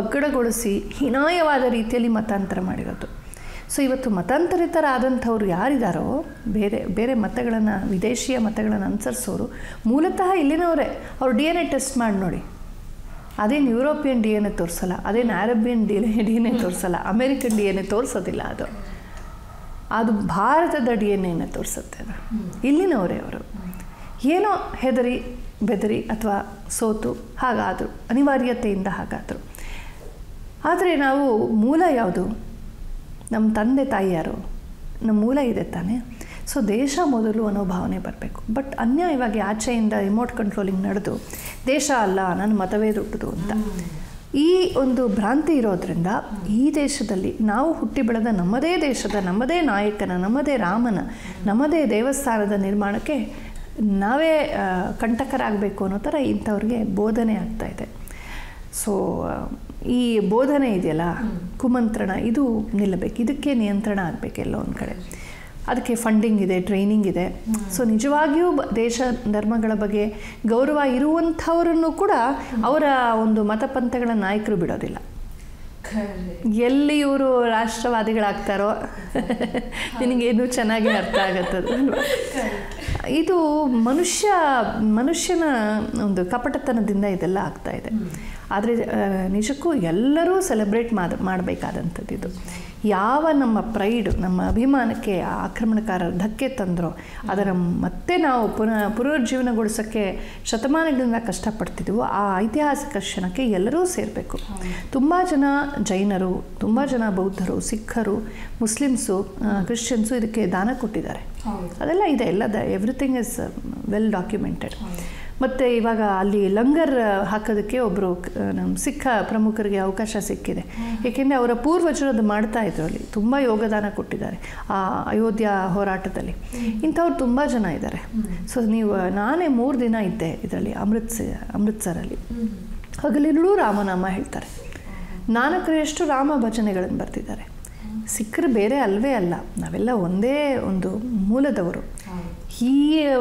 ಬಗ್ಗಡಗೊಳಿಸಿ ಹೀನಾಯವಾದ ರೀತಿಯಲ್ಲಿ ಮತಾಂತರ ಮಾಡಿರೋದು ಸೊ ಇವತ್ತು ಮತಾಂತರಿತರಾದಂಥವ್ರು ಯಾರಿದ್ದಾರೋ ಬೇರೆ ಬೇರೆ ಮತಗಳನ್ನು ವಿದೇಶಿಯ ಮತಗಳನ್ನು ಅನುಸರಿಸೋರು ಮೂಲತಃ ಇಲ್ಲಿನವರೇ ಅವ್ರು ಡಿ ಎನ್ ಎ ಟೆಸ್ಟ್ ಮಾಡಿ ನೋಡಿ ಅದೇನು ಯುರೋಪಿಯನ್ ಡಿ ಎನ್ ಎ ತೋರಿಸಲ್ಲ ಅದೇನು Arabian D D N A ತೋರಿಸಲ್ಲ ಅಮೇರಿಕನ್ ಡಿ ಎನ್ ಎ ತೋರಿಸೋದಿಲ್ಲ ಅದು ಅದು ಭಾರತದ ಡಿ ಎನ್ ಎನ ತೋರಿಸುತ್ತೆ ಅದು ಇಲ್ಲಿನವರೇ ಅವರು ಏನೋ ಹೆದರಿ ಬೆದರಿ ಅಥವಾ ಸೋತು ಹಾಗಾದರು ಅನಿವಾರ್ಯತೆಯಿಂದ ಹಾಗಾದರು ಆದರೆ ನಾವು ಮೂಲ ಯಾವುದು ನಮ್ಮ ತಂದೆ ತಾಯಿ ಯಾರು ನಮ್ಮ ಮೂಲ ಇದೆ ತಾನೇ ಸೊ ದೇಶ ಮೊದಲು ಅನ್ನೋ ಭಾವನೆ ಬರಬೇಕು ಬಟ್ ಅನ್ಯಾಯವಾಗಿ ಆಚೆಯಿಂದ ರಿಮೋಟ್ ಕಂಟ್ರೋಲಿಂಗ್ ನಡೆದು ದೇಶ ಅಲ್ಲ ನನ್ನ ಮತವೇ ದೊಡ್ಡದು ಅಂತ ಈ ಒಂದು ಭ್ರಾಂತಿ ಇರೋದ್ರಿಂದ ಈ ದೇಶದಲ್ಲಿ ನಾವು ಹುಟ್ಟಿ ಬೆಳೆದ ನಮ್ಮದೇ ದೇಶದ ನಮ್ಮದೇ ನಾಯಕನ ನಮ್ಮದೇ ರಾಮನ ನಮ್ಮದೇ ದೇವಸ್ಥಾನದ ನಿರ್ಮಾಣಕ್ಕೆ ನಾವೇ ಆ, ಕಂಟಕರಾಗಬೇಕು ಅನ್ನೋ ಥರ ಇಂಥವ್ರಿಗೆ ಬೋಧನೆ ಆಗ್ತಾ ಇದೆ ಸೊ ಈ ಬೋಧನೆ ಇದೆಯಲ್ಲ ಕುಮಂತ್ರಣ ಇದು ನಿಲ್ಲಬೇಕು ಇದಕ್ಕೆ ನಿಯಂತ್ರಣ ಆಗಬೇಕು ಎಲ್ಲೋ ಒಂದು ಕಡೆ ಅದಕ್ಕೆ ಫಂಡಿಂಗ್ ಇದೆ ಟ್ರೈನಿಂಗ್ ಇದೆ ಸೊ ನಿಜವಾಗಿಯೂ ಬ- ದೇಶ ಧರ್ಮಗಳ ಬಗ್ಗೆ ಗೌರವ ಇರುವಂಥವರನ್ನು ಕೂಡ ಅವರ ಒಂದು ಮತಪಂಥಗಳ ನಾಯಕರು ಬಿಡೋದಿಲ್ಲ ಎಲ್ಲಿ ಇವರು ರಾಷ್ಟ್ರವಾದಿಗಳಾಗ್ತಾರೋ ನಿನಗೇನು ಚೆನ್ನಾಗಿ ಅರ್ಥ ಆಗತ್ತದು ಅಲ್ವಾ ಇದು ಮನುಷ್ಯ ಮನುಷ್ಯನ ಒಂದು ಕಪಟತನದಿಂದ ಇದೆಲ್ಲ ಆಗ್ತಾ ಇದೆ ಆದರೆ ನಿಜಕ್ಕೂ ಎಲ್ಲರೂ ಸೆಲೆಬ್ರೇಟ್ ಮಾಡ ಮಾಡಬೇಕಾದಂಥದ್ದು ಇದು ಯಾವ ನಮ್ಮ ಪ್ರೈಡ್ ನಮ್ಮ ಅಭಿಮಾನಕ್ಕೆ ಆ ಆಕ್ರಮಣಕಾರರು ಧಕ್ಕೆ ತಂದರೋ ಅದರ ಮತ್ತೆ ನಾವು ಪುನಃ ಪುನರುಜ್ಜೀವನಗೊಳಿಸೋಕ್ಕೆ ಶತಮಾನಗಳಿಂದ ಕಷ್ಟಪಡ್ತಿದ್ವು ಆ ಐತಿಹಾಸಿಕ ಕ್ಷಣಕ್ಕೆ ಎಲ್ಲರೂ ಸೇರಬೇಕು ತುಂಬ ಜನ ಜೈನರು ತುಂಬ ಜನ ಬೌದ್ಧರು ಸಿಖ್ಖರು ಮುಸ್ಲಿಮ್ಸು ಕ್ರಿಶ್ಚಿಯನ್ಸು ಇದಕ್ಕೆ ದಾನ ಕೊಟ್ಟಿದ್ದಾರೆ ಅದೆಲ್ಲ ಇದೆ ಎಲ್ಲ the everything is well documented ಮತ್ತು ಇವಾಗ ಅಲ್ಲಿ ಲಂಗರ್ ಹಾಕೋದಕ್ಕೆ ಒಬ್ಬರು ನಮ್ಮ ಸಿಖ್ ಪ್ರಮುಖರಿಗೆ ಅವಕಾಶ ಸಿಕ್ಕಿದೆ ಏಕೆಂದರೆ ಅವರ ಪೂರ್ವಜರು ಅದು ಮಾಡ್ತಾ ಇದ್ರು ಅಲ್ಲಿ ತುಂಬ ಯೋಗದಾನ ಕೊಟ್ಟಿದ್ದಾರೆ ಆ ಅಯೋಧ್ಯ ಹೋರಾಟದಲ್ಲಿ ಇಂಥವ್ರು ತುಂಬ ಜನ ಇದ್ದಾರೆ ಸೊ ನೀವು ನಾನೇ ಮೂರು ದಿನ ಇದ್ದೆ ಇದರಲ್ಲಿ ಅಮೃತ್ಸ ಅಮೃತ್ಸರಲ್ಲಿ ಹಗಲಿರುಳು ರಾಮನಾಮ ಹೇಳ್ತಾರೆ ನಾಲ್ಕರಷ್ಟು ರಾಮ ಭಜನೆಗಳನ್ನು ಬರ್ತಿದ್ದಾರೆ ಸಿಕ್ಕರು ಬೇರೆ ಅಲ್ವೇ ಅಲ್ಲ ನಾವೆಲ್ಲ ಒಂದೇ ಒಂದು ಮೂಲದವರು ಈ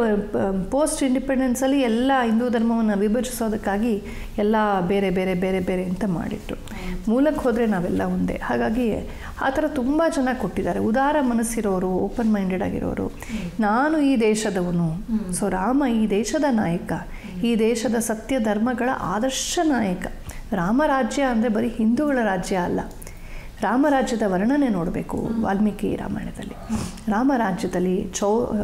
ಪೋಸ್ಟ್ ಇಂಡಿಪೆಂಡೆನ್ಸಲ್ಲಿ ಎಲ್ಲ ಹಿಂದೂ ಧರ್ಮವನ್ನು ವಿಭಜಿಸೋದಕ್ಕಾಗಿ ಎಲ್ಲ ಬೇರೆ ಬೇರೆ ಬೇರೆ ಬೇರೆ ಅಂತ ಮಾಡಿಟ್ರು ಮೂಲಕ್ಕೆ ಹೋದರೆ ನಾವೆಲ್ಲ ಒಂದೇ ಹಾಗಾಗಿ ಆ ಥರ ತುಂಬ ಜನ ಕೊಟ್ಟಿದ್ದಾರೆ ಉದಾರ ಮನಸ್ಸಿರೋರು ಓಪನ್ ಮೈಂಡೆಡ್ ಆಗಿರೋರು ನಾನು ಈ ದೇಶದವನು ಸೊ ರಾಮ ಈ ದೇಶದ ನಾಯಕ ಈ ದೇಶದ ಸತ್ಯ ಧರ್ಮಗಳ ಆದರ್ಶ ನಾಯಕ ರಾಮರಾಜ್ಯ ಅಂದರೆ ಬರೀ ಹಿಂದೂಗಳ ರಾಜ್ಯ ಅಲ್ಲ ರಾಮರಾಜ್ಯದ ವರ್ಣನೆ ನೋಡಬೇಕು ವಾಲ್ಮೀಕಿ ರಾಮಾಯಣದಲ್ಲಿ ರಾಮರಾಜ್ಯದಲ್ಲಿ ಚೋ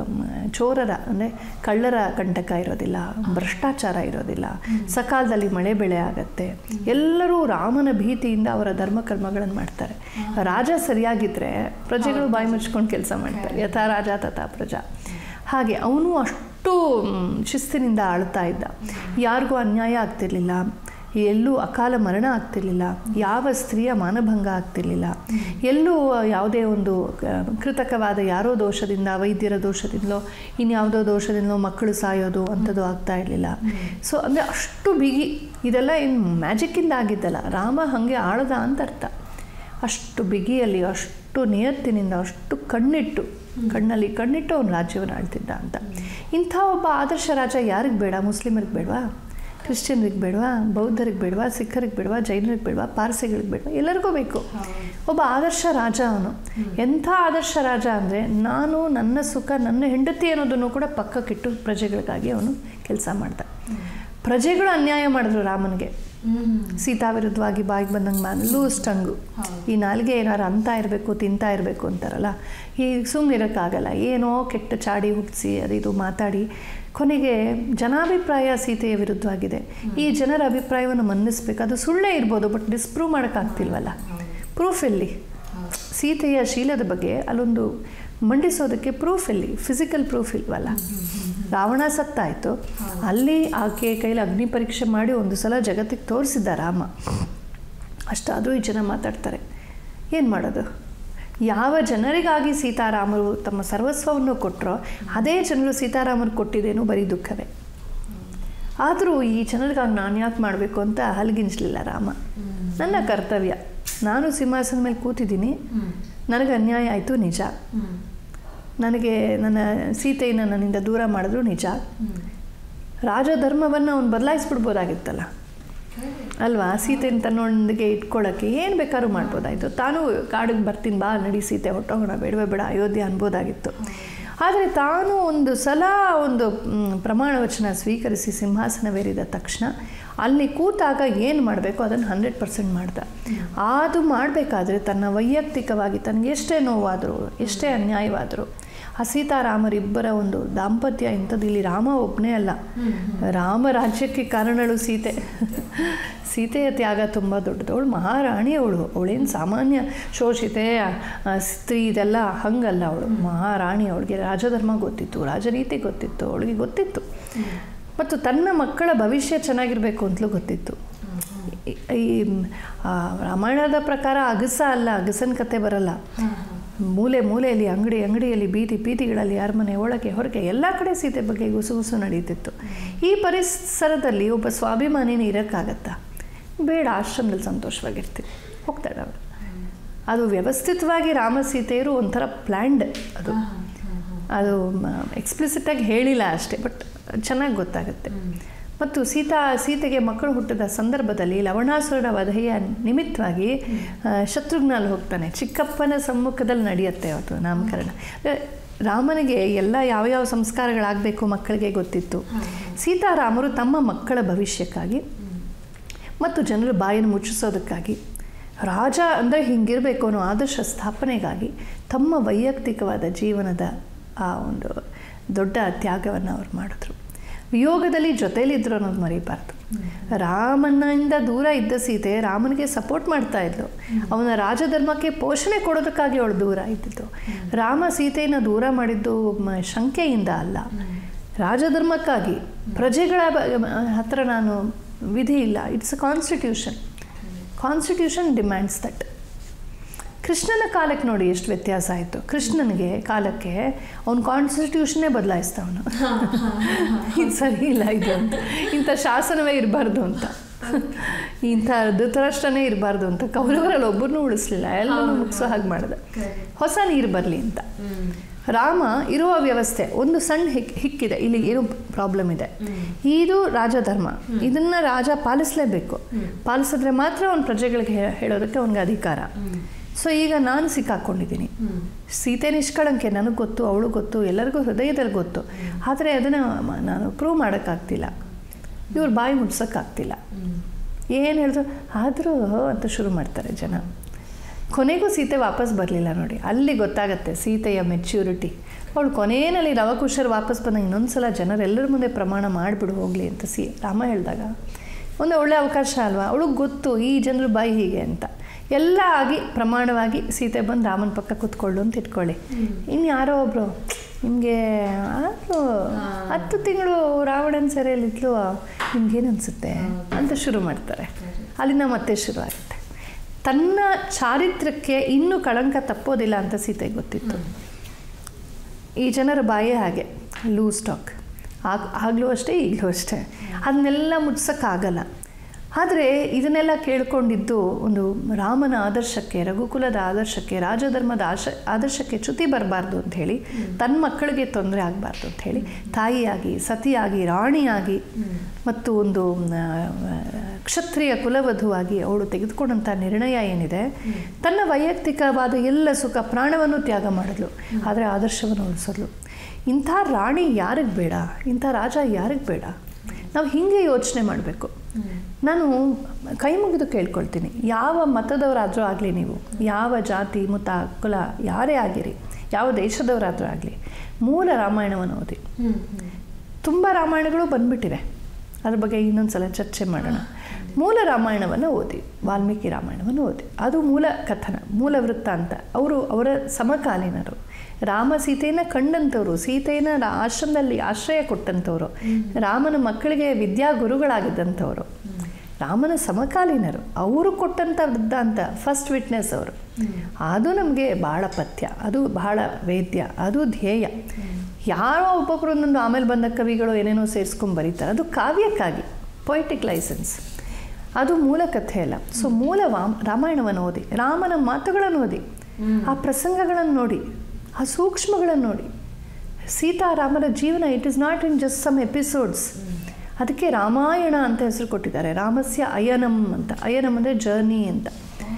ಚೋರರ ಅಂದರೆ ಕಳ್ಳರ ಕಂಟಕ ಇರೋದಿಲ್ಲ ಭ್ರಷ್ಟಾಚಾರ ಇರೋದಿಲ್ಲ ಸಕಾಲದಲ್ಲಿ ಮಳೆ ಬೆಳೆ ಆಗತ್ತೆ ಎಲ್ಲರೂ ರಾಮನ ಭೀತಿಯಿಂದ ಅವರ ಧರ್ಮ ಕರ್ಮಗಳನ್ನು ಮಾಡ್ತಾರೆ ರಾಜ ಸರಿಯಾಗಿದ್ದರೆ ಪ್ರಜೆಗಳು ಬಾಯಿ ಮುಚ್ಕೊಂಡು ಕೆಲಸ ಮಾಡ್ತಾರೆ ಯಥಾ ರಾಜ ತಥಾ ಪ್ರಜಾ ಹಾಗೆ ಅವನು ಅಷ್ಟು ಮ್, ಶಿಸ್ತಿನಿಂದ ಆಳ್ತಾ ಇದ್ದ ಯಾರಿಗೂ ಅನ್ಯಾಯ ಆಗ್ತಿರ್ಲಿಲ್ಲ ಎಲ್ಲೂ ಅಕಾಲ ಮರಣ ಆಗ್ತಿರ್ಲಿಲ್ಲ ಯಾವ ಸ್ತ್ರೀಯ ಮಾನಭಂಗ ಆಗ್ತಿರ್ಲಿಲ್ಲ ಎಲ್ಲೂ ಯಾವುದೇ ಒಂದು ಆ, ಕೃತಕವಾದ ಯಾರೋ ದೋಷದಿಂದ ವೈದ್ಯರ ದೋಷದಿಂದಲೋ ಇನ್ಯಾವುದೋ ದೋಷದಿಂದಲೋ ಮಕ್ಕಳು ಸಾಯೋದು ಅಂಥದ್ದು ಆಗ್ತಾ ಇರಲಿಲ್ಲ ಸೊ ಅಂದರೆ ಅಷ್ಟು ಬಿಗಿ ಇದೆಲ್ಲ ಏನು ಮ್ಯಾಜಿಕ್ಕಿಂದ ಆಗಿದ್ದಲ್ಲ ರಾಮ ಹಾಗೆ ಆಳದ ಅಂತ ಅರ್ಥ ಅಷ್ಟು ಬಿಗಿಯಲ್ಲಿ ಅಷ್ಟು ನಿಯತ್ತಿನಿಂದ ಅಷ್ಟು ಕಣ್ಣಿಟ್ಟು ಕಣ್ಣಲ್ಲಿ ಕಣ್ಣಿಟ್ಟು ಅವನು ರಾಜ್ಯವನ್ನು ಆಳ್ತಿದ್ದ ಅಂತ ಇಂಥ ಒಬ್ಬ ಆದರ್ಶ ರಾಜ ಯಾರಿಗೆ ಬೇಡ ಮುಸ್ಲಿಮರಿಗೆ ಬೇಡವಾ ಕ್ರಿಶ್ಚಿಯನ್ರಿಗೆ ಬೇಡವಾ ಬೌದ್ಧರಿಗೆ ಬೇಡವಾ ಸಿಖ್ಖರಿಗೆ ಬೇಡವಾ ಜೈನರಿಗೆ ಬೇಡವಾ ಪಾರ್ಸಿಗಳಿಗೆ ಬೇಡವಾ ಎಲ್ಲರಿಗೂ ಬೇಕು ಒಬ್ಬ ಆದರ್ಶ ರಾಜ ಅವನು ಎಂಥ ಆದರ್ಶ ರಾಜ ಅಂದರೆ ನಾನು ನನ್ನ ಸುಖ ನನ್ನ ಹೆಂಡತಿ ಅನ್ನೋದನ್ನು ಕೂಡ ಪಕ್ಕಕ್ಕಿಟ್ಟು ಪ್ರಜೆಗಳಿಗಾಗಿ ಅವನು ಕೆಲಸ ಮಾಡ್ದ ಪ್ರಜೆಗಳು ಅನ್ಯಾಯ ಮಾಡಿದ್ರು ರಾಮನಿಗೆ ಸೀತಾ ವಿರುದ್ಧವಾಗಿ ಬಾಯಿಗೆ ಬಂದಂಗೆ ಮ್ಯಾನ್ ಲೂಸ್ ಟಂಗು ಈ ನಾಲ್ಗೆ ಏನಾರು ಅಂತ ಇರಬೇಕು ತಿಂತಾ ಇರಬೇಕು ಅಂತಾರಲ್ಲ ಈ ಸುಮ್ಮನೆ ಇರೋಕ್ಕಾಗಲ್ಲ ಏನೋ ಕೆಟ್ಟ ಚಾಡಿ ಹುಟ್ಟಿಸಿ ಅದು ಇದು ಮಾತಾಡಿ ಕೊನೆಗೆ ಜನಾಭಿಪ್ರಾಯ ಸೀತೆಯ ವಿರುದ್ಧವಾಗಿದೆ ಈ ಜನರ ಅಭಿಪ್ರಾಯವನ್ನು ಮನ್ನಿಸ್ಬೇಕು ಅದು ಸುಳ್ಳೇ ಇರ್ಬೋದು ಬಟ್ ಡಿಸ್ಪ್ರೂವ್ ಮಾಡೋಕ್ಕಾಗ್ತಿಲ್ವಲ್ಲ ಪ್ರೂಫ್ ಎಲ್ಲಿ ಸೀತೆಯ ಶೀಲದ ಬಗ್ಗೆ ಅಲ್ಲೊಂದು ಮಂಡಿಸೋದಕ್ಕೆ ಪ್ರೂಫ್ ಎಲ್ಲಿ ಫಿಸಿಕಲ್ ಪ್ರೂಫ್ ಇಲ್ವಲ್ಲ ರಾವಣ ಸತ್ತಾಯಿತು ಅಲ್ಲಿ ಆಕೆ ಕೈಲಿ ಅಗ್ನಿ ಪರೀಕ್ಷೆ ಮಾಡಿ ಒಂದು ಸಲ ಜಗತ್ತಿಗೆ ತೋರಿಸಿದ್ದ ರಾಮ ಅಷ್ಟಾದರೂ ಈ ಜನ ಮಾತಾಡ್ತಾರೆ ಏನು ಮಾಡೋದು ಯಾವ ಜನರಿಗಾಗಿ ಸೀತಾರಾಮರು ತಮ್ಮ ಸರ್ವಸ್ವವನ್ನು ಕೊಟ್ಟರೋ ಅದೇ ಜನರು ಸೀತಾರಾಮರು ಕೊಟ್ಟಿದ್ದೇನು ಬರೀ ದುಃಖವೇ ಆದರೂ ಈ ಜನರಿಗಾಗಿ ನಾನು ಯಾಕೆ ಮಾಡಬೇಕು ಅಂತ ಹಲಗಿಂಚಲಿಲ್ಲ ರಾಮ ನನ್ನ ಕರ್ತವ್ಯ ನಾನು ಸಿಂಹಾಸನ ಮೇಲೆ ಕೂತಿದ್ದೀನಿ ನನಗೆ ಅನ್ಯಾಯ ಆಯಿತು ನಿಜ ನನಗೆ ನನ್ನ ಸೀತೆಯನ್ನು ನನ್ನಿಂದ ದೂರ ಮಾಡಿದ್ರು ನಿಜ ರಾಜಧರ್ಮವನ್ನು ಅವನು ಬದಲಾಯಿಸ್ಬಿಡ್ಬೋದಾಗಿತ್ತಲ್ಲ ಅಲ್ವಾ ಸೀತೆನ ತನ್ನೊಂದಿಗೆ ಇಟ್ಕೊಳ್ಳೋಕ್ಕೆ ಏನು ಬೇಕಾದ್ರೂ ಮಾಡ್ಬೋದಾಯಿತು ತಾನು ಕಾಡಿಗೆ ಬರ್ತೀನಿ ಬಾ ನಡಿ ಸೀತೆ ಹೊಟ್ಟೋಗೋಣ ಬೇಡವೇ ಬೇಡ ಅಯೋಧ್ಯೆ ಅನ್ಬೋದಾಗಿತ್ತು ಆದರೆ ತಾನು ಒಂದು ಸಲ ಒಂದು ಮ್, ಪ್ರಮಾಣ ವಚನ ಸ್ವೀಕರಿಸಿ ಸಿಂಹಾಸನವೇರಿದ ತಕ್ಷಣ ಅಲ್ಲಿ ಕೂತಾಗ ಏನು ಮಾಡಬೇಕು ಅದನ್ನು ಹಂಡ್ರೆಡ್ ಪರ್ಸೆಂಟ್ ಮಾಡ್ದ ಅದು ಮಾಡಬೇಕಾದ್ರೆ ತನ್ನ ವೈಯಕ್ತಿಕವಾಗಿ ತನಗೆ ಎಷ್ಟೇ ನೋವಾದರೂ ಎಷ್ಟೇ ಅನ್ಯಾಯವಾದರೂ ಆ ಸೀತಾರಾಮರಿಬ್ಬರ ಒಂದು ದಾಂಪತ್ಯ ಇಂಥದ್ದು ಇಲ್ಲಿ ರಾಮ ಒಬ್ಬನೇ ಅಲ್ಲ ರಾಮ ರಾಜ್ಯಕ್ಕೆ ಕಾರಣಳು ಸೀತೆ ಸೀತೆಯ ತ್ಯಾಗ ತುಂಬ ದೊಡ್ಡದು ಅವಳು ಮಹಾರಾಣಿ ಅವಳು ಅವಳೇನು ಸಾಮಾನ್ಯ ಶೋಷಿತೆ ಆ, ಸ್ತ್ರೀ ಇದೆಲ್ಲ ಹಂಗಲ್ಲ ಅವಳು ಮಹಾರಾಣಿ ಅವಳಿಗೆ ರಾಜಧರ್ಮ ಗೊತ್ತಿತ್ತು ರಾಜನೀತಿ ಗೊತ್ತಿತ್ತು ಅವಳಿಗೆ ಗೊತ್ತಿತ್ತು ಮತ್ತು ತನ್ನ ಮಕ್ಕಳ ಭವಿಷ್ಯ ಚೆನ್ನಾಗಿರಬೇಕು ಅಂತಲೂ ಗೊತ್ತಿತ್ತು ಈ- ಈ ಆ, ರಾಮಾಯಣದ ಪ್ರಕಾರ ಅಗಸ ಅಲ್ಲ ಅಗಸನ ಕತೆ ಬರಲ್ಲ ಮೂಲೆ ಮೂಲೆಯಲ್ಲಿ ಅಂಗಡಿ ಅಂಗಡಿಯಲ್ಲಿ ಬೀದಿ ಬೀದಿಗಳಲ್ಲಿ ಅರಮನೆ ಒಳಗೆ ಹೊರಗೆ ಎಲ್ಲ ಕಡೆ ಸೀತೆ ಬಗ್ಗೆ ಗುಸುಗುಸು ನಡೀತಿತ್ತು ಈ ಪರಿಸರದಲ್ಲಿ ಒಬ್ಬ ಸ್ವಾಭಿಮಾನಿನ ಇರೋಕ್ಕಾಗತ್ತಾ ಬೇಡ ಆಶ್ರಮದಲ್ಲಿ ಸಂತೋಷವಾಗಿರ್ತೀವಿ ಹೋಗ್ತಾಳೆ ಅವಳು ಅದು ವ್ಯವಸ್ಥಿತವಾಗಿ ರಾಮ ಸೀತೆಯರು ಒಂಥರ ಪ್ಲ್ಯಾಂಡ್ ಅದು ಅದು ಎಕ್ಸ್ಪ್ಲಿಸಿಟಾಗಿ ಹೇಳಿಲ್ಲ ಅಷ್ಟೇ ಬಟ್ ಚೆನ್ನಾಗಿ ಗೊತ್ತಾಗುತ್ತೆ ಮತ್ತು ಸೀತಾ ಸೀತೆಗೆ ಮಕ್ಕಳು ಹುಟ್ಟಿದ ಸಂದರ್ಭದಲ್ಲಿ ಲವಣಾಸುರನ ವಧೆಯ ನಿಮಿತ್ತವಾಗಿ ಆ, ಶತ್ರುಘ್ನ ಅಲ್ಲಿ ಹೋಗ್ತಾನೆ ಚಿಕ್ಕಪ್ಪನ ಸಮ್ಮುಖದಲ್ಲಿ ನಡೆಯುತ್ತೆ ಅದು ನಾಮಕರಣ ಅಂದ್ರೆ ರಾಮನಿಗೆ ಎಲ್ಲ ಯಾವ್ಯಾವ ಸಂಸ್ಕಾರಗಳಾಗಬೇಕು ಮಕ್ಕಳಿಗೆ ಗೊತ್ತಿತ್ತು ಸೀತಾರಾಮರು ತಮ್ಮ ಮಕ್ಕಳ ಭವಿಷ್ಯಕ್ಕಾಗಿ ಮತ್ತು ಜನರ ಬಾಯನ್ನು ಮುಚ್ಚಿಸೋದಕ್ಕಾಗಿ ರಾಜ ಅಂದರೆ ಹಿಂಗಿರಬೇಕು ಅನ್ನೋ ಆದರ್ಶ ಸ್ಥಾಪನೆಗಾಗಿ ತಮ್ಮ ವೈಯಕ್ತಿಕವಾದ ಜೀವನದ ಆ ಒಂದು ದೊಡ್ಡ ತ್ಯಾಗವನ್ನು ಅವ್ರು ಮಾಡಿದ್ರು ವಿಯೋಗದಲ್ಲಿ ಜೊತೆಯಲ್ಲಿದ್ದರು ಅನ್ನೋದು ಮರಿಬಾರ್ದು ರಾಮನಿಂದ ದೂರ ಇದ್ದ ಸೀತೆ ರಾಮನಿಗೆ ಸಪೋರ್ಟ್ ಮಾಡ್ತಾ ಇದ್ಲು ಅವನ ರಾಜಧರ್ಮಕ್ಕೆ ಪೋಷಣೆ ಕೊಡೋದಕ್ಕಾಗಿ ಅವಳು ದೂರ ಇದ್ದಿದ್ದು ರಾಮ ಸೀತೆಯನ್ನು ದೂರ ಮಾಡಿದ್ದು ಮ- ಶಂಕೆಯಿಂದ ಅಲ್ಲ ರಾಜಧರ್ಮಕ್ಕಾಗಿ ಪ್ರಜೆಗಳ ಬ- ಹತ್ರ ನಾನು ವಿಧಿ ಇಲ್ಲ it's a constitution constitution demands that ಕೃಷ್ಣನ ಕಾಲಕ್ಕೆ ನೋಡಿ ಎಷ್ಟು ವ್ಯತ್ಯಾಸ ಆಯಿತು ಕೃಷ್ಣನಿಗೆ ಕಾಲಕ್ಕೆ ಅವ್ನ ಕಾನ್ಸ್ಟಿಟ್ಯೂಷನ್ನೇ ಬದಲಾಯಿಸ್ದವನು ಇದು ಸರಿ ಇಲ್ಲ ಇದು ಅಂತ ಇಂಥ ಶಾಸನವೇ ಇರಬಾರ್ದು ಅಂತ ಇಂಥ ಧೃತರಾಷ್ಟ್ರನೇ ಇರಬಾರ್ದು ಅಂತ ಕೌರವರಲ್ಲಿ ಒಬ್ಬರನ್ನೂ ಉಳಿಸ್ಲಿಲ್ಲ ಎಲ್ಲನೂ ಮುಗಿಸೋ ಹಾಗೆ ಮಾಡಿದೆ ಹೊಸ ನೀರು ಬರಲಿ ಅಂತ ರಾಮ ಇರುವ ವ್ಯವಸ್ಥೆ ಒಂದು ಸಣ್ಣ ಹಿಕ್ ಹಿಕ್ಕಿದೆ ಇಲ್ಲಿ ಏನು ಪ್ರಾಬ್ಲಮ್ ಇದೆ ಇದು ರಾಜಧರ್ಮ ಇದನ್ನ ರಾಜ ಪಾಲಿಸಲೇಬೇಕು ಪಾಲಿಸಿದ್ರೆ ಮಾತ್ರ ಅವನ ಪ್ರಜೆಗಳಿಗೆ ಹೇ- ಹೇಳೋದಕ್ಕೆ ಅವನಿಗೆ ಅಧಿಕಾರ ಸೊ ಈಗ ನಾನು ಸಿಕ್ಕಾಕೊಂಡಿದ್ದೀನಿ ಸೀತೆ ನಿಷ್ಕಳಂಕೆ ನನಗೆ ಗೊತ್ತು ಅವಳು ಗೊತ್ತು ಎಲ್ಲರಿಗೂ ಹೃದಯದಲ್ಲಿ ಗೊತ್ತು ಆದರೆ ಅದನ್ನು ಮ- ನಾನು ಪ್ರೂವ್ ಮಾಡೋಕ್ಕಾಗ್ತಿಲ್ಲ ಇವ್ರು ಬಾಯಿ ಮುಡ್ಸೋಕ್ಕಾಗ್ತಿಲ್ಲ ಏನು ಹೇಳಿದ್ರು ಆದರೂ ಅಂತ ಶುರು ಮಾಡ್ತಾರೆ ಜನ ಕೊನೆಗೂ ಸೀತೆ ವಾಪಸ್ ಬರಲಿಲ್ಲ ನೋಡಿ ಅಲ್ಲಿ ಗೊತ್ತಾಗತ್ತೆ ಸೀತೆಯ ಮೆಚ್ಯೂರಿಟಿ ಅವಳು ಕೊನೆಯಲ್ಲಿ ಲವಕುಶರು ವಾಪಸ್ ಬಂದ ಇನ್ನೊಂದು ಸಲ ಜನರೆಲ್ಲರ ಮುಂದೆ ಪ್ರಮಾಣ ಮಾಡಿಬಿಡು ಹೋಗಲಿ ಅಂತ ಸಿ ರಾಮ ಹೇಳಿದಾಗ ಒಂದು ಒಳ್ಳೆ ಅವಕಾಶ ಅಲ್ವಾ ಅವಳಿಗೆ ಗೊತ್ತು ಈ ಜನರು ಬಾಯಿ ಹೀಗೆ ಅಂತ ಎಲ್ಲ ಆಗಿ ಪ್ರಮಾಣವಾಗಿ ಸೀತೆ ಬಂದು ರಾಮನ ಪಕ್ಕ ಕೂತ್ಕೊಳ್ಳು ಅಂತ ಇಟ್ಕೊಳ್ಳಿ ಇನ್ನು ಯಾರೋ ಒಬ್ಬರು ನಿಮಗೆ ಆರು ಹತ್ತು ತಿಂಗಳು ರಾವಣನ ಸೆರೆಯಲ್ಲಿದ್ಲು ನಿಮ್ಗೇನು ಅನಿಸುತ್ತೆ ಅಂತ ಶುರು ಮಾಡ್ತಾರೆ ಅಲ್ಲಿಂದ ಮತ್ತೆ ಶುರು ಆಗುತ್ತೆ ತನ್ನ ಚಾರಿತ್ರಕ್ಕೆ ಇನ್ನೂ ಕಳಂಕ ತಪ್ಪೋದಿಲ್ಲ ಅಂತ ಸೀತೆಗೆ ಗೊತ್ತಿತ್ತು ಈ ಜನರ ಬಾಯೇ ಹಾಗೆ ಲೂ ಸ್ಟಾಕ್ ಆಗ ಆಗಲೂ ಅಷ್ಟೇ ಈಗಲೂ ಅಷ್ಟೇ ಅದನ್ನೆಲ್ಲ ಮುಟ್ಸೋಕ್ಕಾಗಲ್ಲ ಆದರೆ ಇದನ್ನೆಲ್ಲ ಕೇಳ್ಕೊಂಡಿದ್ದು ಒಂದು ರಾಮನ ಆದರ್ಶಕ್ಕೆ ರಘುಕುಲದ ಆದರ್ಶಕ್ಕೆ ರಾಜಧರ್ಮದ ಆಶ ಆದರ್ಶಕ್ಕೆ ಚ್ಯುತಿ ಬರಬಾರ್ದು ಅಂತ ಹೇಳಿ ತನ್ನ ಮಕ್ಕಳಿಗೆ ತೊಂದರೆ ಆಗಬಾರ್ದು ಅಂತ ಹೇಳಿ ತಾಯಿಯಾಗಿ ಸತಿಯಾಗಿ ರಾಣಿಯಾಗಿ ಮತ್ತು ಒಂದು ಆ, ಕ್ಷತ್ರಿಯ ಕುಲವಧುವಾಗಿ ಅವಳು ತೆಗೆದುಕೊಂಡಂಥ ನಿರ್ಣಯ ಏನಿದೆ ತನ್ನ ವೈಯಕ್ತಿಕವಾದ ಎಲ್ಲ ಸುಖ ಪ್ರಾಣವನ್ನು ತ್ಯಾಗ ಮಾಡಿದ್ಲು ಆದರೆ ಆದರ್ಶವನ್ನು ಉಳಿಸಿದ್ಲು ಇಂಥ ರಾಣಿ ಯಾರಿಗೆ ಬೇಡ ಇಂಥ ರಾಜ ಯಾರಿಗೆ ಬೇಡ ನಾವು ಹೀಗೆ ಯೋಚನೆ ಮಾಡಬೇಕು ನಾನು ಕೈ ಮುಗಿದು ಕೇಳ್ಕೊಳ್ತೀನಿ ಯಾವ ಮತದವರಾದರೂ ಆಗಲಿ ನೀವು ಯಾವ ಜಾತಿ ಮತ ಕುಲ ಯಾರೇ ಆಗಿರಿ ಯಾವ ದೇಶದವರಾದರೂ ಆಗಲಿ ಮೂಲ ರಾಮಾಯಣವನ್ನು ಓದಿ ತುಂಬ ರಾಮಾಯಣಗಳು ಬಂದ್ಬಿಟ್ಟಿವೆ ಅದ್ರ ಬಗ್ಗೆ ಇನ್ನೊಂದು ಸಲ ಚರ್ಚೆ ಮಾಡೋಣ ಮೂಲ ರಾಮಾಯಣವನ್ನು ಓದಿ ವಾಲ್ಮೀಕಿ ರಾಮಾಯಣವನ್ನು ಓದಿ ಅದು ಮೂಲ ಕಥನ ಮೂಲ ವೃತ್ತಾಂತ ಅವರು ಅವರ ಸಮಕಾಲೀನರು ರಾಮ ಸೀತೆಯನ್ನು ಕಂಡಂಥವ್ರು ಸೀತೆಯನ್ನು ರಾ- ಆಶ್ರಮದಲ್ಲಿ ಆಶ್ರಯ ಕೊಟ್ಟಂಥವ್ರು ರಾಮನ ಮಕ್ಕಳಿಗೆ ವಿದ್ಯಾ ಗುರುಗಳಾಗಿದ್ದಂಥವ್ರು ರಾಮನ ಸಮಕಾಲೀನರು ಅವರು ಕೊಟ್ಟಂಥ ವೃತ್ತಾಂತ ಫಸ್ಟ್ ವಿಟ್ನೆಸ್ ಅವರು ಅದು ನಮಗೆ ಬಹಳ ಪಥ್ಯ ಅದು ಬಹಳ ವೇದ್ಯ ಅದು ಧ್ಯೇಯ ಯಾರೋ ಒಬ್ಬೊಬ್ಬರು ಒಂದೊಂದು ಆಮೇಲೆ ಬಂದ ಕವಿಗಳು ಏನೇನೋ ಸೇರಿಸ್ಕೊಂಡು ಬರೀತಾರೆ ಅದು ಕಾವ್ಯಕ್ಕಾಗಿ ಪೊಯಿಟಿಕ್ ಲೈಸೆನ್ಸ್ ಅದು ಮೂಲ ಕಥೆ ಅಲ್ಲ ಸೊ ಮೂಲ ವಾಮ್ ರಾಮಾಯಣವನ್ನು ಓದಿ ರಾಮನ ಮಾತುಗಳನ್ನು ಓದಿ ಆ ಪ್ರಸಂಗಗಳನ್ನು ನೋಡಿ ಆ ಸೂಕ್ಷ್ಮಗಳನ್ನು ನೋಡಿ ಸೀತಾರಾಮರ ಜೀವನ it is not in just some episodes ಅದಕ್ಕೆ ರಾಮಾಯಣ ಅಂತ ಹೆಸರು ಕೊಟ್ಟಿದ್ದಾರೆ ರಾಮಸ್ಯ ಅಯನಂ ಅಂತ ಅಯನಂ ಅಂದರೆ ಜರ್ನಿ ಅಂತ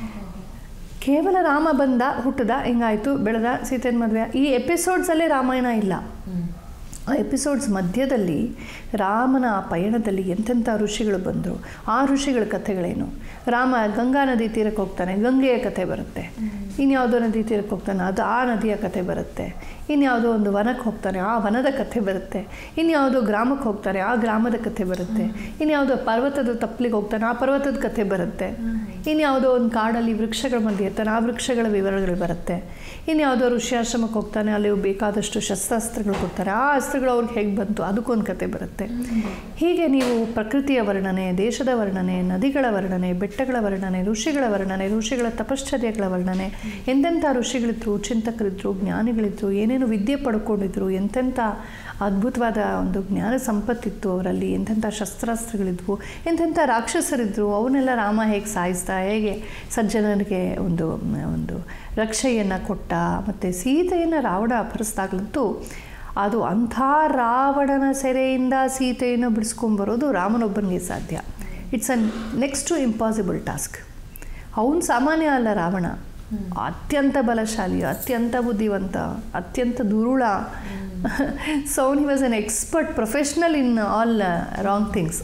ಕೇವಲ ರಾಮ ಬಂದ ಹುಟ್ಟದ ಹಿಂಗಾಯಿತು ಬೆಳೆದ ಸೀತೆನ ಮದುವೆ ಈ ಎಪಿಸೋಡ್ಸಲ್ಲೇ ರಾಮಾಯಣ ಇಲ್ಲ ಆ ಎಪಿಸೋಡ್ಸ್ ಮಧ್ಯದಲ್ಲಿ ರಾಮನ ಆ ಪಯಣದಲ್ಲಿ ಎಂತೆಂಥ ಋಷಿಗಳು ಬಂದರು ಆ ಋಷಿಗಳ ಕಥೆಗಳೇನು ರಾಮ ಗಂಗಾ ನದಿ ತೀರಕ್ಕೆ ಹೋಗ್ತಾನೆ ಗಂಗೆಯ ಕಥೆ ಬರುತ್ತೆ ಇನ್ಯಾವುದೋ ನದಿ ತೀರಕ್ಕೆ ಹೋಗ್ತಾನೆ ಅದು ಆ ನದಿಯ ಕಥೆ ಬರುತ್ತೆ ಇನ್ಯಾವುದೋ ಒಂದು ವನಕ್ಕೆ ಹೋಗ್ತಾನೆ ಆ ವನದ ಕಥೆ ಬರುತ್ತೆ ಇನ್ಯಾವುದೋ ಗ್ರಾಮಕ್ಕೆ ಹೋಗ್ತಾನೆ ಆ ಗ್ರಾಮದ ಕಥೆ ಬರುತ್ತೆ ಇನ್ಯಾವುದೋ ಪರ್ವತದ ತಪ್ಪಲಿಗೆ ಹೋಗ್ತಾನೆ ಆ ಪರ್ವತದ ಕಥೆ ಬರುತ್ತೆ ಇನ್ಯಾವುದೋ ಒಂದು ಕಾಡಲ್ಲಿ ವೃಕ್ಷಗಳ ಮಧ್ಯೆ ಇರ್ತಾನೆ ಆ ವೃಕ್ಷಗಳ ವಿವರಗಳು ಬರುತ್ತೆ ಇನ್ಯಾವುದೋ ಋಷಿಯಾಶ್ರಮಕ್ಕೆ ಹೋಗ್ತಾನೆ ಅಲ್ಲಿ ಬೇಕಾದಷ್ಟು ಶಸ್ತ್ರಾಸ್ತ್ರಗಳು ಕೊಡ್ತಾರೆ ಆ ಅಸ್ತ್ರಗಳು ಅವ್ರಿಗೆ ಹೇಗೆ ಬಂತು ಅದಕ್ಕೊಂದು ಕತೆ ಬರುತ್ತೆ ಹೀಗೆ ನೀವು ಪ್ರಕೃತಿಯ ವರ್ಣನೆ ದೇಶದ ವರ್ಣನೆ ನದಿಗಳ ವರ್ಣನೆ ಬೆಟ್ಟಗಳ ವರ್ಣನೆ ಋಷಿಗಳ ವರ್ಣನೆ ಋಷಿಗಳ ತಪಶ್ಚರ್ಯಗಳ ವರ್ಣನೆ ಎಂತೆಂಥ ಋಷಿಗಳಿದ್ರು ಚಿಂತಕರಿದ್ರು ಜ್ಞಾನಿಗಳಿದ್ರು ಏನೇನು ವಿದ್ಯೆ ಪಡ್ಕೊಂಡಿದ್ರು ಎಂತೆಂಥ ಅದ್ಭುತವಾದ ಒಂದು ಜ್ಞಾನ ಸಂಪತ್ತಿತ್ತು ಅವರಲ್ಲಿ ಎಂತೆಂಥ ಶಸ್ತ್ರಾಸ್ತ್ರಗಳಿದ್ವು ಎಂತೆಂಥ ರಾಕ್ಷಸರಿದ್ದರು ಅವನ್ನೆಲ್ಲ ರಾಮ ಹೇಗೆ ಸಾಯಿಸ್ದ ಹೇಗೆ ಸಜ್ಜನರಿಗೆ ಒಂದು ಒಂದು ರಕ್ಷೆಯನ್ನು ಕೊಟ್ಟ ಮತ್ತು ಸೀತೆಯನ್ನು ರಾವಣ ಅಪಹರಿಸಿದಾಗಲಂತೂ ಅದು ಅಂಥ ರಾವಣನ ಸೆರೆಯಿಂದ ಸೀತೆಯನ್ನು ಬಿಡಿಸ್ಕೊಂಬರೋದು ರಾಮನೊಬ್ಬನಿಗೆ ಸಾಧ್ಯ it's an next to impossible task ಅವನು ಸಾಮಾನ್ಯ ಅಲ್ಲ ರಾವಣ ಅತ್ಯಂತ ಬಲಶಾಲಿ ಅತ್ಯಂತ ಬುದ್ಧಿವಂತ ಅತ್ಯಂತ ದುರುಳ ಸೊ ಅವನ್ he was an expert professional in all wrong things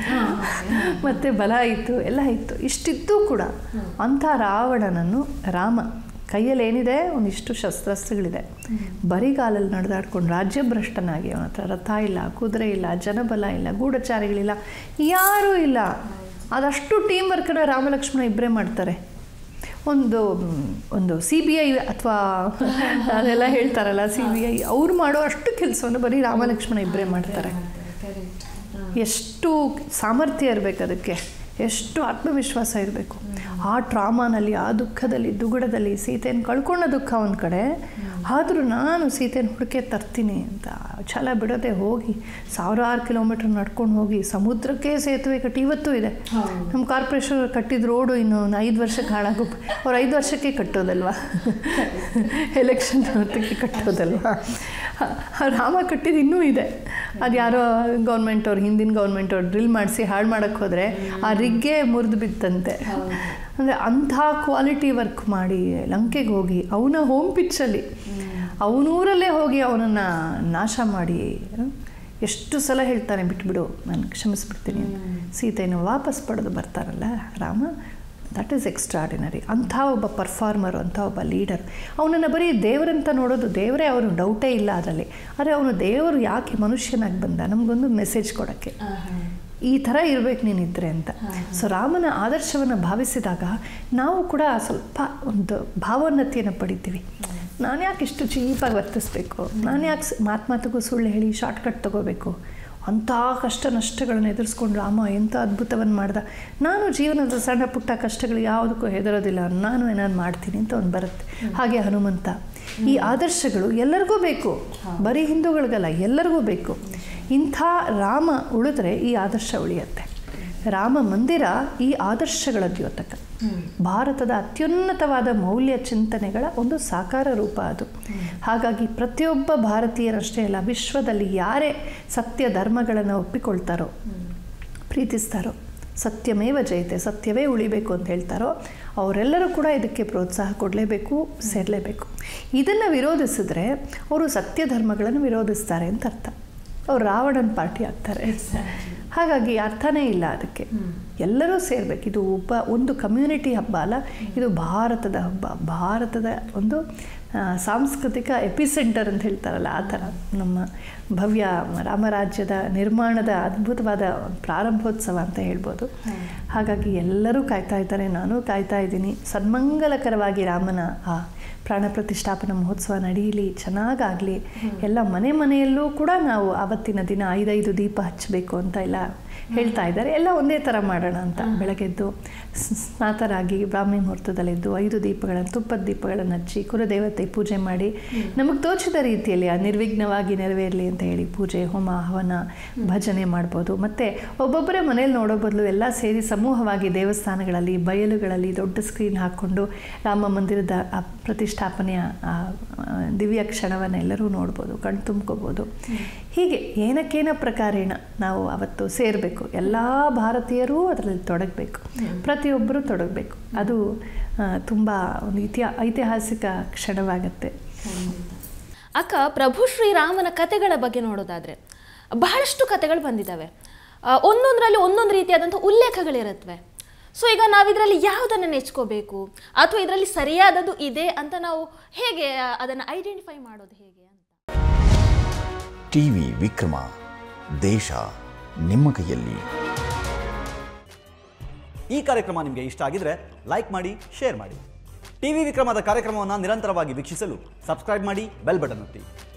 ಮತ್ತು ಬಲ ಇತ್ತು ಎಲ್ಲ ಇತ್ತು ಇಷ್ಟಿದ್ದು ಕೂಡ ಅಂಥ ರಾವಣನನ್ನು ರಾಮ ಕೈಯಲ್ಲಿ ಏನಿದೆ ಒಂದಿಷ್ಟು ಶಸ್ತ್ರಾಸ್ತ್ರಗಳಿದೆ ಬರಿಗಾಲಲ್ಲಿ ನಡೆದಾಡ್ಕೊಂಡು ರಾಜ್ಯಭ್ರಷ್ಟನಾಗಿ ಅವನ ಹತ್ರ ರಥ ಇಲ್ಲ ಕುದುರೆ ಇಲ್ಲ ಜನಬಲ ಇಲ್ಲ ಗೂಢಚಾರಿಗಳಿಲ್ಲ ಯಾರೂ ಇಲ್ಲ ಅದಷ್ಟು ಟೀಮ್ ವರ್ಕನ್ನ ರಾಮಲಕ್ಷ್ಮಣ ಇಬ್ಬರೇ ಮಾಡ್ತಾರೆ ಒಂದು ಒಂದು ಸಿ ಬಿ ಐ ಅಥವಾ ಅದೆಲ್ಲ ಹೇಳ್ತಾರಲ್ಲ ಸಿ ಬಿ ಐ ಅವ್ರು ಮಾಡೋ ಅಷ್ಟು ಕೆಲಸವನ್ನು ಬರೀ ರಾಮಲಕ್ಷ್ಮಣ ಇಬ್ಬರೇ ಮಾಡ್ತಾರೆ ಎಷ್ಟು ಸಾಮರ್ಥ್ಯ ಇರಬೇಕು ಅದಕ್ಕೆ ಎಷ್ಟು ಆತ್ಮವಿಶ್ವಾಸ ಇರಬೇಕು ಆ ಟ್ರಾಮಾನಲ್ಲಿ ಆ ದುಃಖದಲ್ಲಿ ದುಗುಡದಲ್ಲಿ ಸೀತೆಯನ್ನು ಕಳ್ಕೊಂಡ ದುಃಖ ಒಂದು ಕಡೆ ಆದರೂ ನಾನು ಸೀತೆಯನ್ನು ಹುಡುಕೆ ತರ್ತೀನಿ ಅಂತ ಛಲ ಬಿಡದೆ ಹೋಗಿ ಸಾವಿರಾರು ಕಿಲೋಮೀಟ್ರ್ ನಡ್ಕೊಂಡು ಹೋಗಿ ಸಮುದ್ರಕ್ಕೆ ಸೇತುವೆ ಕಟ್ಟಿ ಇವತ್ತೂ ಇದೆ ನಮ್ಮ ಕಾರ್ಪೊರೇಷನ್ ಕಟ್ಟಿದ ರೋಡು ಇನ್ನು ಒಂದು ಐದು ವರ್ಷಕ್ಕೆ ಹಾಳಾಗೋ ಅವ್ರು ಐದು ವರ್ಷಕ್ಕೆ ಕಟ್ಟೋದಲ್ವಾ ಎಲೆಕ್ಷನ್ ಹೊತ್ತಿಗೆ ಕಟ್ಟೋದಲ್ವಾ ರಾಮ ಕಟ್ಟಿದ್ದು ಇನ್ನೂ ಇದೆ ಅದು ಯಾರೋ ಗೌರ್ಮೆಂಟ್ ಅವ್ರು ಹಿಂದಿನ ಗೌರ್ಮೆಂಟ್ ಅವ್ರು ಡ್ರಿಲ್ ಮಾಡಿಸಿ ಹಾಳು ಮಾಡೋಕ್ಕೆ ಹೋದರೆ ಆ ರಿಗ್ಗೆ ಮುರಿದು ಬಿತ್ತಂತೆ ಅಂದರೆ ಅಂಥ ಕ್ವಾಲಿಟಿ ವರ್ಕ್ ಮಾಡಿ ಲಂಕೆಗೆ ಹೋಗಿ ಅವನ ಹೋಮ್ ಪಿಚ್ಚಲ್ಲಿ ಅವನೂರಲ್ಲೇ ಹೋಗಿ ಅವನನ್ನು ನಾಶ ಮಾಡಿ ಎಷ್ಟು ಸಲ ಹೇಳ್ತಾನೆ ಬಿಟ್ಬಿಡು ನಾನು ಕ್ಷಮಿಸ್ಬಿಡ್ತೀನಿ ಅಂತ ಸೀತೆಯನ್ನು ವಾಪಸ್ ಪಡೆದು ಬರ್ತಾರಲ್ಲ ರಾಮ ದಟ್ ಈಸ್ ಎಕ್ಸ್ಟ್ರಾಡಿನರಿ ಅಂಥ ಒಬ್ಬ ಪರ್ಫಾರ್ಮರು ಅಂಥ ಒಬ್ಬ ಲೀಡರ್ ಅವನನ್ನು ಬರೀ ದೇವರಂತ ನೋಡೋದು ದೇವರೇ ಅವರು ಡೌಟೇ ಇಲ್ಲ ಅದರಲ್ಲಿ ಆದರೆ ಅವನು ದೇವರು ಯಾಕೆ ಮನುಷ್ಯನಾಗಿ ಬಂದ ನಮಗೊಂದು ಮೆಸೇಜ್ ಕೊಡೋಕ್ಕೆ ಈ ಥರ ಇರಬೇಕು ನೀನಿದ್ರೆ ಅಂತ ಸೊ ರಾಮನ ಆದರ್ಶವನ್ನು ಭಾವಿಸಿದಾಗ ನಾವು ಕೂಡ ಸ್ವಲ್ಪ ಒಂದು ಭಾವೋನ್ನತಿಯನ್ನು ಪಡಿತೀವಿ ನಾನು ಯಾಕೆ ಇಷ್ಟು ಚೀಪಾಗಿ ವರ್ತಿಸ್ಬೇಕು ನಾನು ಯಾಕೆ ಮಾತು ಮಾತಿಗೂ ಸುಳ್ಳು ಹೇಳಿ ಶಾರ್ಟ್ಕಟ್ ತೊಗೋಬೇಕು ಅಂಥ ಕಷ್ಟ ನಷ್ಟಗಳನ್ನು ಎದುರಿಸ್ಕೊಂಡು ರಾಮ ಎಂಥ ಅದ್ಭುತವನ್ನು ಮಾಡ್ದ ನಾನು ಜೀವನದ ಸಣ್ಣ ಪುಟ್ಟ ಕಷ್ಟಗಳು ಯಾವುದಕ್ಕೂ ಹೆದರೋದಿಲ್ಲ ನಾನು ಏನಾದ್ರು ಮಾಡ್ತೀನಿ ಅಂತ ಒಂದು ಬರುತ್ತೆ ಹಾಗೆ ಹನುಮಂತ ಈ ಆದರ್ಶಗಳು ಎಲ್ಲರಿಗೂ ಬೇಕು ಬರೀ ಹಿಂದೂಗಳಿಗಲ್ಲ ಎಲ್ಲರಿಗೂ ಬೇಕು ಇಂಥ ರಾಮ ಉಳಿದ್ರೆ ಈ ಆದರ್ಶ ಉಳಿಯುತ್ತೆ ರಾಮ ಮಂದಿರ ಈ ಆದರ್ಶಗಳ ದ್ಯೋತಕ ಭಾರತದ ಅತ್ಯುನ್ನತವಾದ ಮೌಲ್ಯ ಚಿಂತನೆಗಳ ಒಂದು ಸಾಕಾರ ರೂಪ ಅದು ಹಾಗಾಗಿ ಪ್ರತಿಯೊಬ್ಬ ಭಾರತೀಯರಷ್ಟೇ ಅಲ್ಲ ವಿಶ್ವದಲ್ಲಿ ಯಾರೇ ಸತ್ಯ ಧರ್ಮಗಳನ್ನು ಒಪ್ಪಿಕೊಳ್ತಾರೋ ಪ್ರೀತಿಸ್ತಾರೋ ಸತ್ಯಮೇವ ಜಯತೆ ಸತ್ಯವೇ ಉಳಿಬೇಕು ಅಂತ ಹೇಳ್ತಾರೋ ಅವರೆಲ್ಲರೂ ಕೂಡ ಇದಕ್ಕೆ ಪ್ರೋತ್ಸಾಹ ಕೊಡಲೇಬೇಕು ಸೇರಲೇಬೇಕು ಇದನ್ನು ವಿರೋಧಿಸಿದ್ರೆ ಅವರು ಸತ್ಯ ಧರ್ಮಗಳನ್ನು ವಿರೋಧಿಸ್ತಾರೆ ಅಂತ ಅರ್ಥ ಅವ್ರು ರಾವಣನ ಪಾರ್ಟಿ ಆಗ್ತಾರೆ ಹಾಗಾಗಿ ಅರ್ಥನೇ ಇಲ್ಲ ಅದಕ್ಕೆ ಎಲ್ಲರೂ ಸೇರ್ಬೇಕು ಇದು ಒಬ್ಬ ಒಂದು ಕಮ್ಯುನಿಟಿ ಹಬ್ಬ ಅಲ್ಲ ಇದು ಭಾರತದ ಹಬ್ಬ ಭಾರತದ ಒಂದು ಸಾಂಸ್ಕೃತಿಕ ಎಪಿಸೆಂಟರ್ ಅಂತ ಹೇಳ್ತಾರಲ್ಲ ಆ ಥರ ನಮ್ಮ ಭವ್ಯ ರಾಮರಾಜ್ಯದ ನಿರ್ಮಾಣದ ಅದ್ಭುತವಾದ ಪ್ರಾರಂಭೋತ್ಸವ ಅಂತ ಹೇಳ್ಬೋದು ಹಾಗಾಗಿ ಎಲ್ಲರೂ ಕಾಯ್ತಾ ಇದ್ದಾರೆ ನಾನು ಕಾಯ್ತಾ ಇದ್ದೀನಿ ಸನ್ಮಂಗಲಕರವಾಗಿ ರಾಮನ ಆ ಪ್ರಾಣ ಪ್ರತಿಷ್ಠಾಪನಾ ಮಹೋತ್ಸವ ನಡೀಲಿ ಚೆನ್ನಾಗಾಗಲಿ ಎಲ್ಲ ಮನೆ ಮನೆಯಲ್ಲೂ ಕೂಡ ನಾವು ಆವತ್ತಿನ ದಿನ ಐದೈದು ದೀಪ ಹಚ್ಚಬೇಕು ಅಂತ ಎಲ್ಲ ಹೇಳ್ತಾ ಇದ್ದಾರೆ ಎಲ್ಲ ಒಂದೇ ಥರ ಮಾಡೋಣ ಅಂತ ಬೆಳಗ್ಗೆದ್ದು ಸ್ನಾತರಾಗಿ ಬ್ರಾಹ್ಮಿ ಮುಹೂರ್ತದಲ್ಲಿದ್ದು ಐದು ದೀಪಗಳನ್ನು ತುಪ್ಪದ ದೀಪಗಳನ್ನು ಹಚ್ಚಿ ಕುಲದೇವತೆ ಪೂಜೆ ಮಾಡಿ ನಮಗೆ ತೋಚಿದ ರೀತಿಯಲ್ಲಿ ಆ ನಿರ್ವಿಘ್ನವಾಗಿ ನೆರವೇರಲಿ ಅಂತ ಹೇಳಿ ಪೂಜೆ ಹೋಮ ಹವನ ಭಜನೆ ಮಾಡ್ಬೋದು ಮತ್ತು ಒಬ್ಬೊಬ್ಬರೇ ಮನೇಲಿ ನೋಡೋ ಬದಲು ಎಲ್ಲ ಸೇರಿ ಸಮೂಹವಾಗಿ ದೇವಸ್ಥಾನಗಳಲ್ಲಿ ಬಯಲುಗಳಲ್ಲಿ ದೊಡ್ಡ ಸ್ಕ್ರೀನ್ ಹಾಕ್ಕೊಂಡು ರಾಮ ಮಂದಿರದ ಆ ಪ್ರತಿಷ್ಠೆ ಪ್ರತಿಷ್ಠಾಪನೆಯ ಆ, ಆ, ದಿವ್ಯ ಕ್ಷಣವನ್ನು ಎಲ್ಲರೂ ನೋಡ್ಬೋದು ಕಣ್ ತುಂಬ್ಕೋಬೋದು ಹೀಗೆ ಏನಕ್ಕೇನ ಪ್ರಕಾರೇಣ ನಾವು ಅವತ್ತು ಸೇರಬೇಕು ಎಲ್ಲ ಭಾರತೀಯರೂ ಅದರಲ್ಲಿ ತೊಡಗಬೇಕು ಪ್ರತಿಯೊಬ್ಬರೂ ತೊಡಗಬೇಕು ಅದು ತುಂಬ ಒಂದು ಇತಿಹಾ ಐತಿಹಾಸಿಕ ಕ್ಷಣವಾಗತ್ತೆ ಅಕ್ಕ ಪ್ರಭು ಶ್ರೀರಾಮನ ಕತೆಗಳ ಬಗ್ಗೆ ನೋಡೋದಾದ್ರೆ ಬಹಳಷ್ಟು ಕತೆಗಳು ಬಂದಿದ್ದಾವೆ ಆ, ಒಂದೊಂದರಲ್ಲಿ ಒಂದೊಂದು ರೀತಿಯಾದಂಥ ಉಲ್ಲೇಖಗಳಿರುತ್ತವೆ ಸೊ ಈಗ ನಾವಿದರಲ್ಲಿ ಯಾವುದನ್ನು ನೆಚ್ಕೋಬೇಕು ಅಥವಾ ಇದರಲ್ಲಿ ಸರಿಯಾದದ್ದು ಇದೆ ಅಂತ ನಾವು ಹೇಗೆ ಆ, ಅದನ್ನು ಐಡೆಂಟಿಫೈ ಮಾಡೋದು ಹೇಗೆ ಅಂತ ಟಿವಿ ವಿಕ್ರಮ ದೇಶ ನಿಮ್ಮ ಕೈಯಲ್ಲಿ ಈ ಕಾರ್ಯಕ್ರಮ ನಿಮಗೆ ಇಷ್ಟ ಆಗಿದ್ರೆ ಲೈಕ್ ಮಾಡಿ ಶೇರ್ ಮಾಡಿ ಟಿವಿ ವಿಕ್ರಮದ ಕಾರ್ಯಕ್ರಮವನ್ನು ನಿರಂತರವಾಗಿ ವೀಕ್ಷಿಸಲು ಸಬ್ಸ್ಕ್ರೈಬ್ ಮಾಡಿ ಬೆಲ್ ಬಟನ್ ಒತ್ತಿ